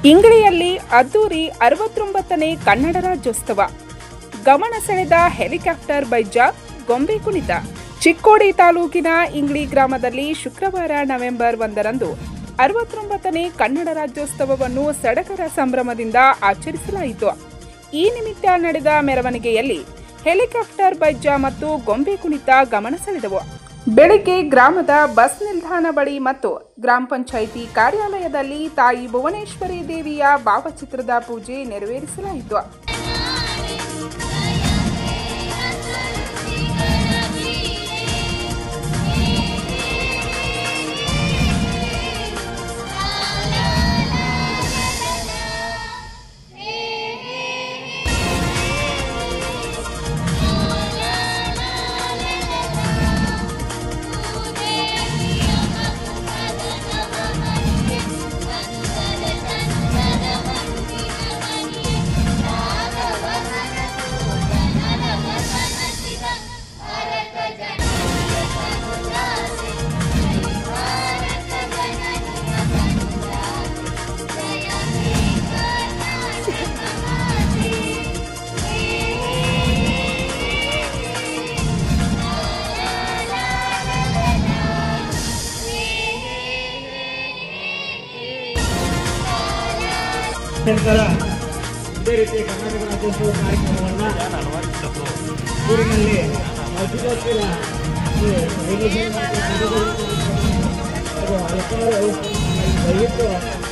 ಇಂಗಳಿಯಲ್ಲಿ ಅದ್ದೂರಿ ಅರವತ್ತೊಂಬತ್ತನೇ ಕನ್ನಡ ರಾಜ್ಯೋತ್ಸವ ಗಮನ ಸೆಳೆದ ಹೆಲಿಕಾಪ್ಟರ್ ಬೈಜ ಗೊಂಬೆ ಕುಣಿತ ಚಿಕ್ಕೋಡಿ ತಾಲೂಕಿನ ಇಂಗ್ಳಿ ಗ್ರಾಮದಲ್ಲಿ ಶುಕ್ರವಾರ ನವೆಂಬರ್ ಒಂದರಂದು ಅರವತ್ತೊಂಬತ್ತನೇ ಕನ್ನಡ ರಾಜ್ಯೋತ್ಸವವನ್ನು ಸಡಗರ ಸಂಭ್ರಮದಿಂದ ಆಚರಿಸಲಾಯಿತು ಈ ನಿಮಿತ್ತ ನಡೆದ ಮೆರವಣಿಗೆಯಲ್ಲಿ ಹೆಲಿಕಾಪ್ಟರ್ ಬೈಜ ಮತ್ತು ಗೊಂಬೆ ಕುಣಿತ ಗಮನ ಸೆಳೆದವು ಬೆಳಿಗ್ಗೆ ಗ್ರಾಮದ ಬಸ್ ನಿಲ್ದಾಣ ಬಳಿ ಮತ್ತು ಗ್ರಾಮ ಪಂಚಾಯಿತಿ ಕಾರ್ಯಾಲಯದಲ್ಲಿ ತಾಯಿ ಭುವನೇಶ್ವರಿ ದೇವಿಯ ಭಾವಚಿತ್ರದ ಪೂಜೆ ನೆರವೇರಿಸಲಾಯಿತು ನಂತರ ಇದೇ ರೀತಿ ಕರ್ನಾಟಕ ರಾಜ್ಯೋತ್ಸವ ಕಾರ್ಯಕ್ರಮವನ್ನು ಊರಿನಲ್ಲಿ ಅತಿದತ್ತಿರ ಹಲವಾರು ದಯವಿಟ್ಟು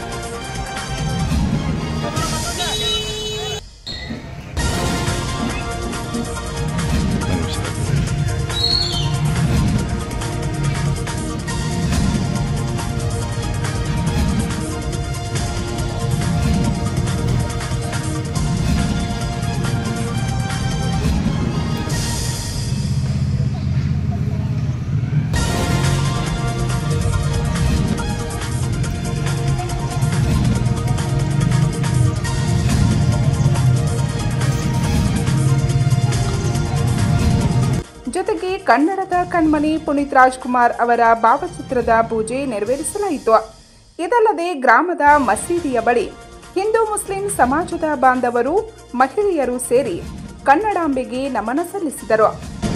ಜೊತೆಗೆ ಕನ್ನಡದ ಕಣ್ಮಣಿ ಪುನೀತ್ ರಾಜ್ಕುಮಾರ್ ಅವರ ಭಾವಚಿತ್ರದ ಪೂಜೆ ನೆರವೇರಿಸಲಾಯಿತು ಇದಲ್ಲದೆ ಗ್ರಾಮದ ಮಸೀದಿಯ ಬಳಿ ಹಿಂದೂ ಮುಸ್ಲಿಂ ಸಮಾಜದ ಬಾಂಧವರು ಮಹಿಳೆಯರು ಸೇರಿ ಕನ್ನಡಾಂಬೆಗೆ ನಮನ ಸಲ್ಲಿಸಿದರು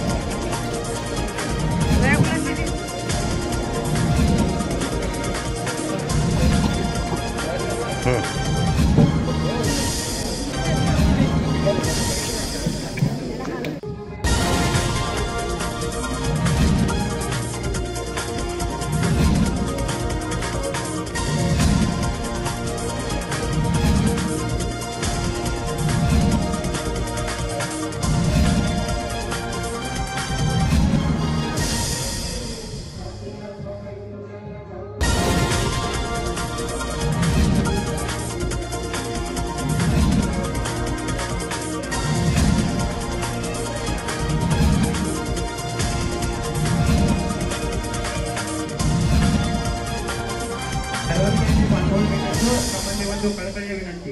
ಮೆರವಣಿಗೆಯಲ್ಲಿ ಪಾಲ್ಗೊಳ್ಳಬೇಕೆಂದು ತಮ್ಮಲ್ಲಿ ಒಂದು ಕಳಕಳಿಯ ವಿನಂತಿ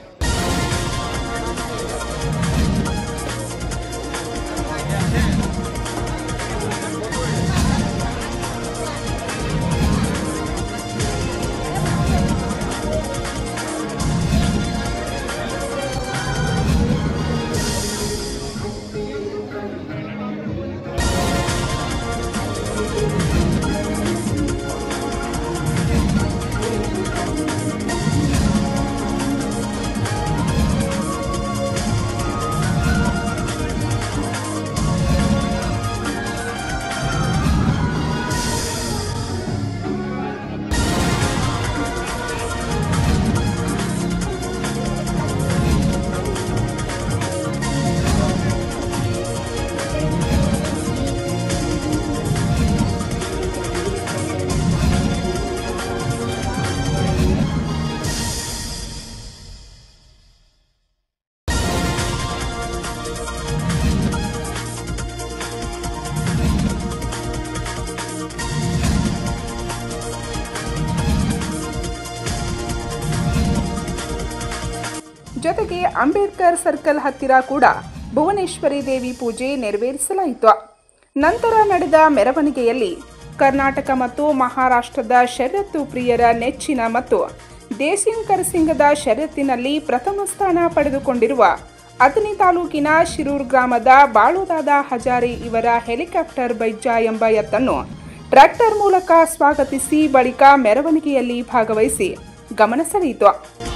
ಜೊತೆಗೆ ಅಂಬೇಡ್ಕರ್ ಸರ್ಕಲ್ ಹತ್ತಿರ ಕೂಡ ಭುವನೇಶ್ವರಿ ದೇವಿ ಪೂಜೆ ನೆರವೇರಿಸಲಾಯಿತು ನಂತರ ನಡೆದ ಮೆರವಣಿಗೆಯಲ್ಲಿ ಕರ್ನಾಟಕ ಮತ್ತು ಮಹಾರಾಷ್ಟ್ರದ ಷರತ್ತು ಪ್ರಿಯರ ನೆಚ್ಚಿನ ಮತ್ತು ದೇಸಿಂಗ್ ಕರಸಿಂಗದ ಷರತ್ತಿನಲ್ಲಿ ಪ್ರಥಮ ಸ್ಥಾನ ಪಡೆದುಕೊಂಡಿರುವ ಅಥಣಿ ತಾಲೂಕಿನ ಶಿರೂರ್ ಗ್ರಾಮದ ಬಾಳುದಾದ ಹಜಾರೆ ಇವರ ಹೆಲಿಕಾಪ್ಟರ್ ಬೈಜ ಎಂಬ ಎತ್ತನ್ನು ಟ್ರ್ಯಾಕ್ಟರ್ ಮೂಲಕ ಸ್ವಾಗತಿಸಿ ಬಳಿಕ ಮೆರವಣಿಗೆಯಲ್ಲಿ ಭಾಗವಹಿಸಿ ಗಮನ ಸೆಳೆಯಿತು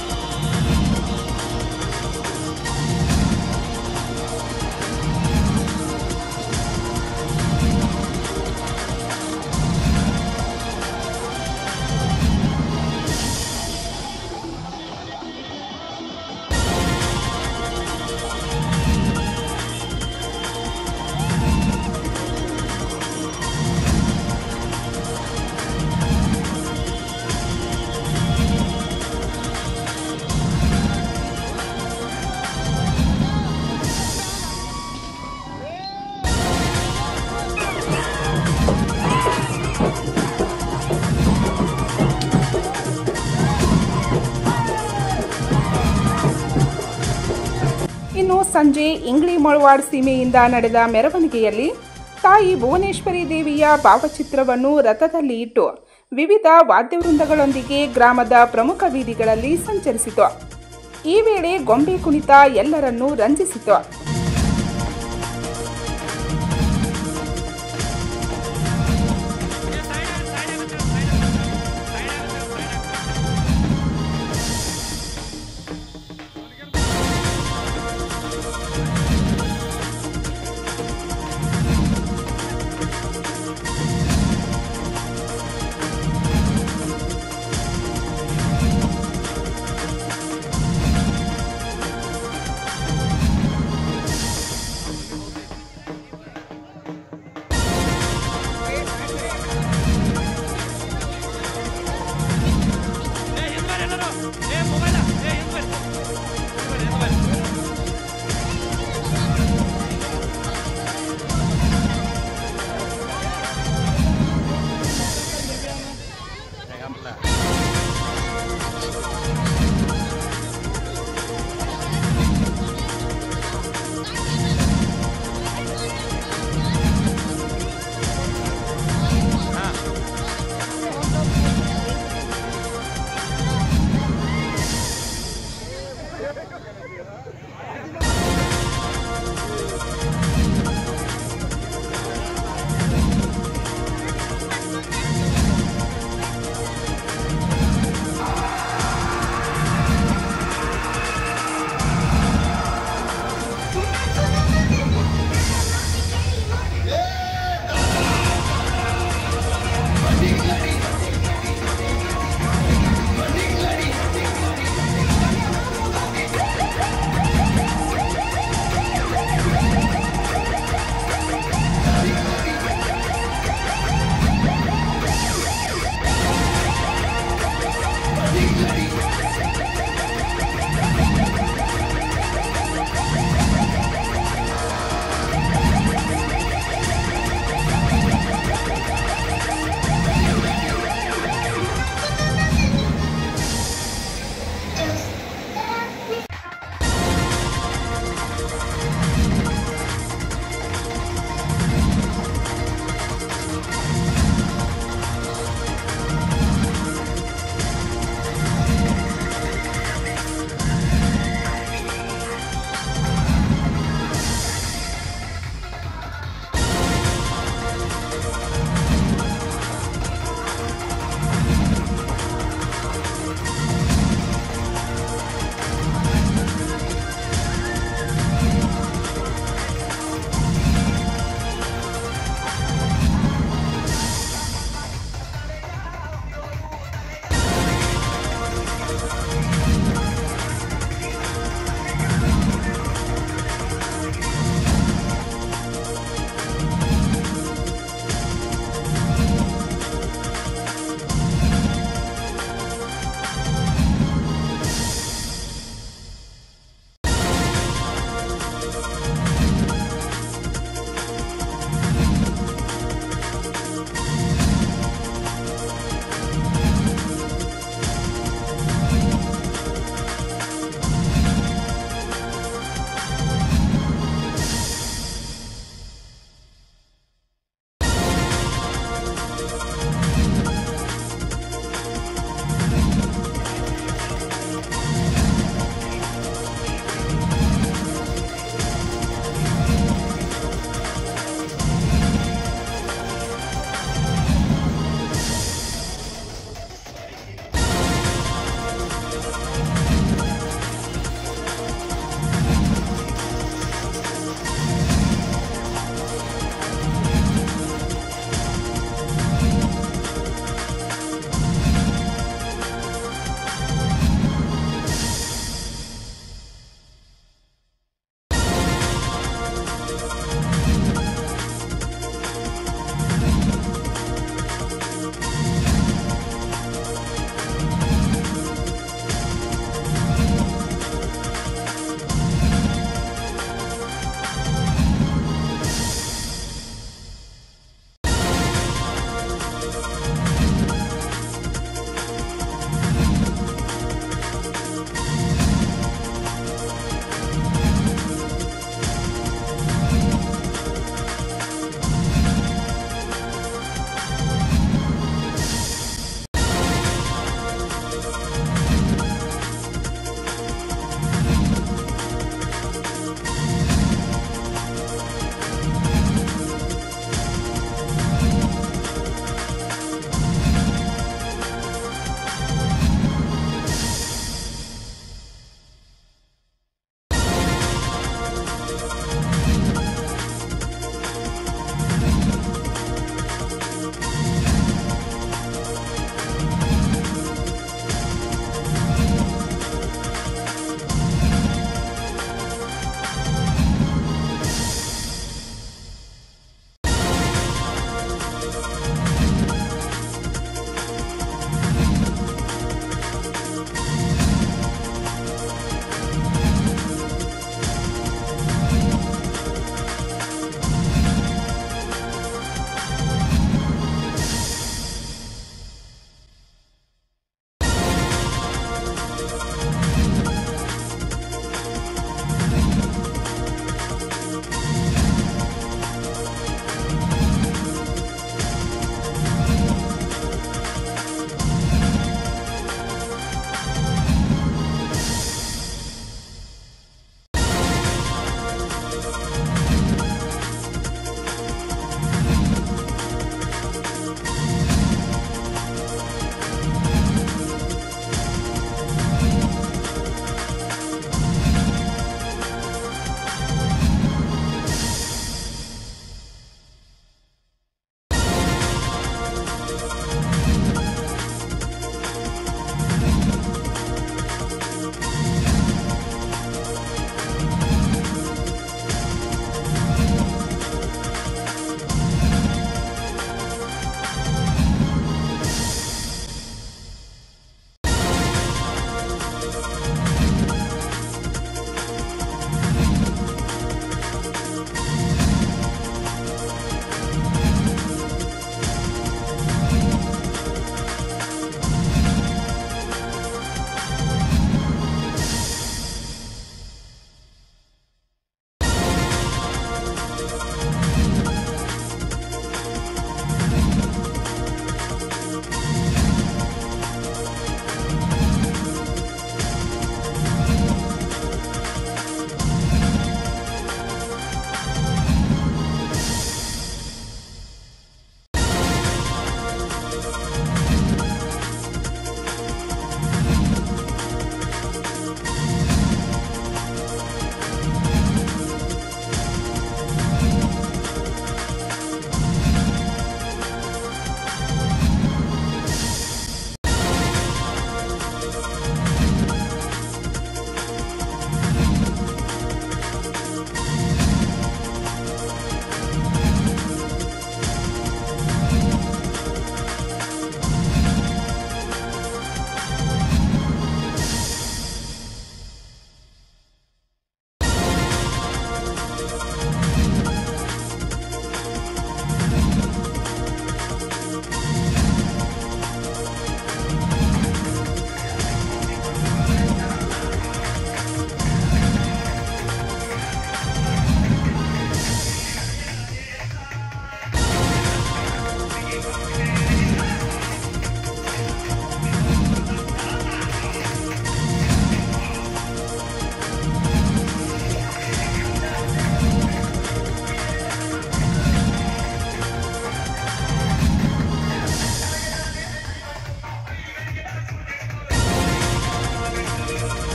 ಇನ್ನು ಸಂಜೆ ಇಂಗ್ಲಿ ಮೊಳವಾಡ್ ಸೀಮೆಯಿಂದ ನಡೆದ ಮೆರವಣಿಗೆಯಲ್ಲಿ ತಾಯಿ ಭುವನೇಶ್ವರಿ ದೇವಿಯ ಭಾವಚಿತ್ರವನ್ನು ರಥದಲ್ಲಿ ಇಟ್ಟು ವಿವಿಧ ವಾದ್ಯವೃಂದಗಳೊಂದಿಗೆ ಗ್ರಾಮದ ಪ್ರಮುಖ ಬೀದಿಗಳಲ್ಲಿ ಸಂಚರಿಸಿತು ಈ ವೇಳೆ ಗೊಂಬೆ ಕುಣಿತ ಎಲ್ಲರನ್ನೂ ರಂಜಿಸಿತು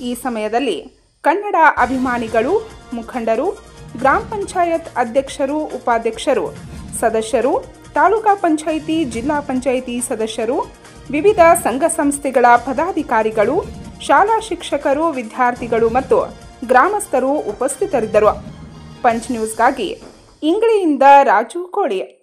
ಈ ಸಮಯದಲ್ಲಿ ಕನ್ನಡ ಅಭಿಮಾನಿಗಳು ಮುಖಂಡರು ಗ್ರಾಮ ಪಂಚಾಯತ್ ಅಧ್ಯಕ್ಷರು ಉಪಾಧ್ಯಕ್ಷರು ಸದಸ್ಯರು ತಾಲೂಕಾ ಪಂಚಾಯಿತಿ ಜಿಲ್ಲಾ ಪಂಚಾಯಿತಿ ಸದಸ್ಯರು ವಿವಿಧ ಸಂಘ ಸಂಸ್ಥೆಗಳ ಪದಾಧಿಕಾರಿಗಳು ಶಾಲಾ ಶಿಕ್ಷಕರು ವಿದ್ಯಾರ್ಥಿಗಳು ಮತ್ತು ಗ್ರಾಮಸ್ಥರು ಉಪಸ್ಥಿತರಿದ್ದರು ಪಂಚ್ ನ್ಯೂಸ್ಗಾಗಿ ಇಂಗ್ಳಿಯಿಂದ ರಾಜು ಕೋಳಿ